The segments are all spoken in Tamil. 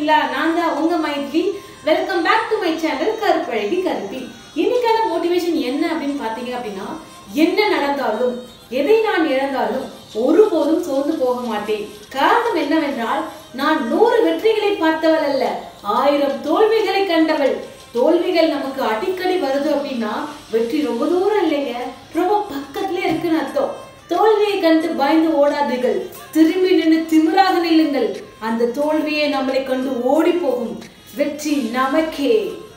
இருக்கீங்களா நான் தான் உங்க Maithili welcome back to my channel கருப்பழகி கருப்பி இன்னைக்கான மோட்டிவேஷன் என்ன அப்படின்னு பார்த்தீங்க அப்படின்னா என்ன நடந்தாலும் எதை நான் இழந்தாலும் ஒருபோதும் சோர்ந்து போக மாட்டேன் காரணம் என்னவென்றால் நான் நூறு வெற்றிகளை பார்த்தவள் அல்ல ஆயிரம் தோல்விகளை கண்டவள் தோல்விகள் நமக்கு அடிக்கடி வருது அப்படின்னா வெற்றி ரொம்ப தூரம் இல்லைங்க ரொம்ப பக்கத்துல இருக்குன்னு அர்த்தம் தோல்வியை கண்டு பயந்து ஓடாதீர்கள் திரும்பி நின்று திமிராக நில்லுங்கள் அந்த தோல்வியை நம்மளை கண்டு ஓடி போகும் வெற்றி நமக்கே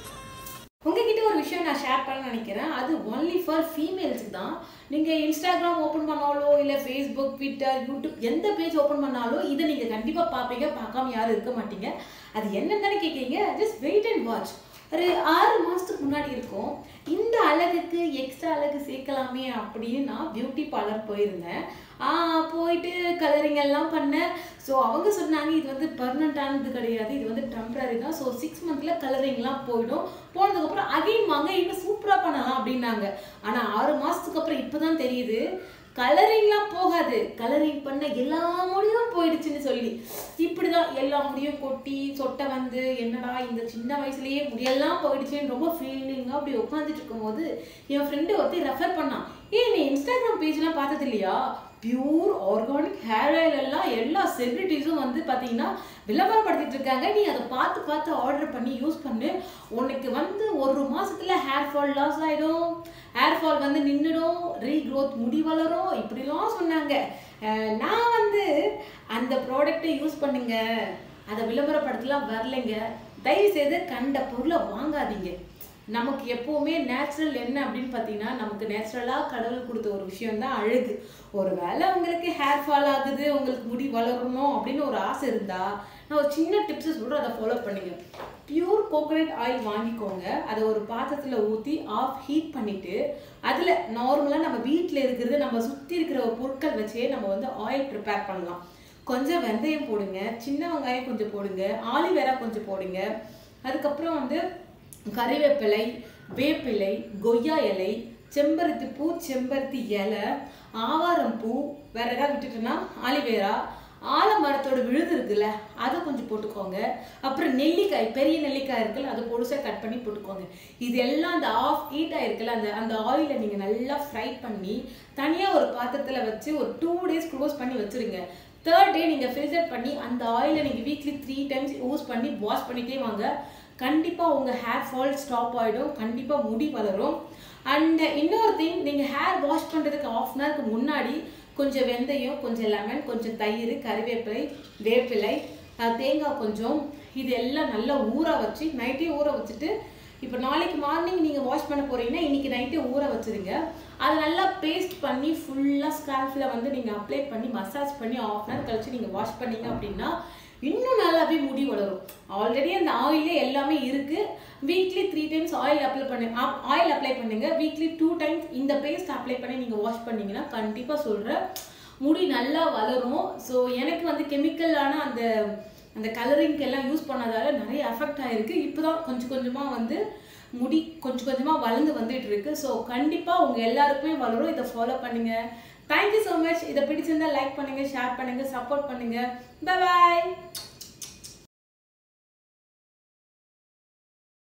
உங்ககிட்ட ஒரு விஷயம் நான் ஷேர் பண்ண நினைக்கிறேன் அது ஒன்லி ஃபார் ஃபீமேல்ஸுக்கு தான் நீங்கள் இன்ஸ்டாகிராம் ஓப்பன் பண்ணாலோ இல்லை ஃபேஸ்புக் ட்விட்டர் யூடியூப் எந்த பேஜ் ஓப்பன் பண்ணாலும் இதை நீங்கள் கண்டிப்பாக பார்ப்பீங்க பார்க்காம யாரும் இருக்க மாட்டீங்க அது என்னன்னு கேட்குறீங்க ஜஸ்ட் வெயிட் அண்ட் வாட்ச் ஒரு ஆறு மாதத்துக்கு முன்னாடி இருக்கும் இந்த அழகுக்கு எக்ஸ்ட்ரா அழகு சேர்க்கலாமே அப்படின்னு நான் பியூட்டி பார்லர் போயிருந்தேன் ஆஹ் போயிட்டு கலரிங் எல்லாம் பண்ணேன் ஸோ அவங்க சொன்னாங்க இது வந்து பர்மனண்டானது கிடையாது இது வந்து டெம்பரரி தான் ஸோ சிக்ஸ் மந்த்தில் கலரிங்லாம் போயிடும் போனதுக்கப்புறம் அகைன் வாங்க இன்னும் சூப்பராக பண்ணலாம் அப்படின்னாங்க ஆனால் ஆறு மாதத்துக்கு அப்புறம் இப்போ தான் தெரியுது கலரிங்லாம் போகாது கலரிங் பண்ண எல்லா முடியும் போயிடுச்சுன்னு சொல்லி இப்படிதான் எல்லா முடியும் கொட்டி சொட்டை வந்து என்னடா இந்த சின்ன வயசுலயே முடியெல்லாம் போயிடுச்சுன்னு ரொம்ப ஃபீலிங்காக அப்படி உட்காந்துட்டு இருக்கும்போது என் ஃப்ரெண்டு ஒருத்தர் ரெஃபர் பண்ணான் ஏய் நீ இன்ஸ்டாகிராம் பேஜ்லாம் பார்த்தது இல்லையா பியூர் ஆர்கானிக் ஹேர் ஆயில் எல்லாம் எல்லா செலிபிரிட்டிஸும் வந்து பார்த்தீங்கன்னா விளம்பரப்படுத்திட்டு இருக்காங்க நீ அதை பார்த்து பார்த்து ஆர்டர் பண்ணி யூஸ் பண்ணு உனக்கு வந்து ஒரு மாசத்துல ஹேர் ஃபால் லாஸ் ஆயிடும் ஹேர் ஃபால் வந்து நின்றுடும் ரீக்ரோத் முடி வளரும் இப்படிலாம் சொன்னாங்க அஹ் நான் வந்து அந்த ப்ராடக்ட்டை யூஸ் பண்ணுங்க அதை விளம்பரப்படுத்தலாம் வரலைங்க தயவு செய்து கண்ட பொருளை வாங்காதீங்க நமக்கு எப்போவுமே நேச்சுரல் என்ன அப்படின்னு பார்த்தீங்கன்னா நமக்கு நேச்சுரலாக கடவுள் கொடுத்த ஒரு விஷயம் தான் அழகு ஒரு வேளை உங்களுக்கு ஹேர் ஃபால் ஆகுது உங்களுக்கு முடி வளரணும் அப்படின்னு ஒரு ஆசை இருந்தா நான் ஒரு சின்ன டிப்ஸ் சொல்கிறேன் அதை ஃபாலோ பண்ணுங்க பியூர் கோகோனட் ஆயில் வாங்கிக்கோங்க அதை ஒரு பாத்திரத்தில் ஊற்றி ஆஃப் ஹீட் பண்ணிட்டு அதில் நார்மலாக நம்ம வீட்டில் இருக்கிறது நம்ம சுற்றி இருக்கிற ஒரு பொருட்கள் வச்சே நம்ம வந்து ஆயில் ப்ரிப்பேர் பண்ணலாம் கொஞ்சம் வெந்தயம் போடுங்க சின்ன வெங்காயம் கொஞ்சம் போடுங்க ஆலிவேரா கொஞ்சம் போடுங்க அதுக்கப்புறம் வந்து கறிவேப்பிலை வேப்பிலை கொய்யா இலை செம்பருத்தி பூ செம்பருத்தி இலை ஆவாரம் பூ வேற ஏதாவது விட்டுட்டோன்னா ஆலிவேரா ஆலமரத்தோட விழுது இருக்குல்ல அதை கொஞ்சம் போட்டுக்கோங்க அப்புறம் நெல்லிக்காய் பெரிய நெல்லிக்காய் இருக்குல்ல அதை பொடுசாக கட் பண்ணி போட்டுக்கோங்க இது எல்லாம் அந்த ஆஃப் ஹீட் ஆயிருக்குல்ல அந்த அந்த ஆயிலை நீங்கள் நல்லா ஃப்ரை பண்ணி தனியாக ஒரு பாத்திரத்தில் வச்சு ஒரு டூ டேஸ் க்ளோஸ் பண்ணி வச்சுருங்க தேர்ட் டே நீங்கள் ஃபில்டர் பண்ணி அந்த ஆயிலை நீங்கள் வீக்லி த்ரீ டைம்ஸ் யூஸ் பண்ணி வாஷ் பண்ணிட்டே வாங்க கண்டிப்பாக உங்கள் ஹேர் ஃபால் ஸ்டாப் ஆகிடும் கண்டிப்பாக முடி வளரும் அண்ட் இன்னொரு திங் நீங்கள் ஹேர் வாஷ் பண்ணுறதுக்கு ஆஃப் அன் ஹவருக்கு முன்னாடி கொஞ்சம் வெந்தயம் கொஞ்சம் லெமன் கொஞ்சம் தயிர் கறிவேப்பிலை வேப்பிலை அஹ் தேங்காய் கொஞ்சம் இது எல்லாம் நல்லா ஊற வச்சு நைட்டே ஊற வச்சுட்டு இப்போ நாளைக்கு மார்னிங் நீங்கள் வாஷ் பண்ண போகிறீங்கன்னா இன்றைக்கி நைட்டே ஊற வச்சுருங்க அதை நல்லா பேஸ்ட் பண்ணி ஃபுல்லாக ஸ்கால்ஃபில் வந்து நீங்கள் அப்ளை பண்ணி மசாஜ் பண்ணி ஆஃப் அன் ஹவர் கழிச்சு நீங்கள் வாஷ் பண்ணீங்க அப்படின்னா இன்னும் நல்லாவே முடி வளரும் ஆல்ரெடி அந்த ஆயிலே எல்லாமே இருக்கு weekly three times oil apply பண்ணு ஆயில் அப்ளை பண்ணுங்க வீக்லி டூ டைம்ஸ் இந்த பேஸ்ட் அப்ளை பண்ணி நீங்கள் வாஷ் பண்ணீங்கன்னா கண்டிப்பாக சொல்கிறேன் முடி நல்லா வளரும் ஸோ எனக்கு வந்து கெமிக்கலான அந்த அந்த கலரிங்க்கு எல்லாம் யூஸ் பண்ணதால நிறைய அஃபெக்ட் ஆயிருக்கு இப்போதான் கொஞ்சம் கொஞ்சமாக வந்து முடி கொஞ்சம் கொஞ்சமாக வளர்ந்து வந்துட்டு இருக்கு ஸோ கண்டிப்பாக உங்கள் எல்லாருக்குமே வளரும் இதை ஃபாலோ பண்ணுங்க தேங்க்யூ ஸோ மச் இதை பிடிச்சிருந்தா லைக் பண்ணுங்க ஷேர் பண்ணுங்க சப்போர்ட் பண்ணுங்க பாய்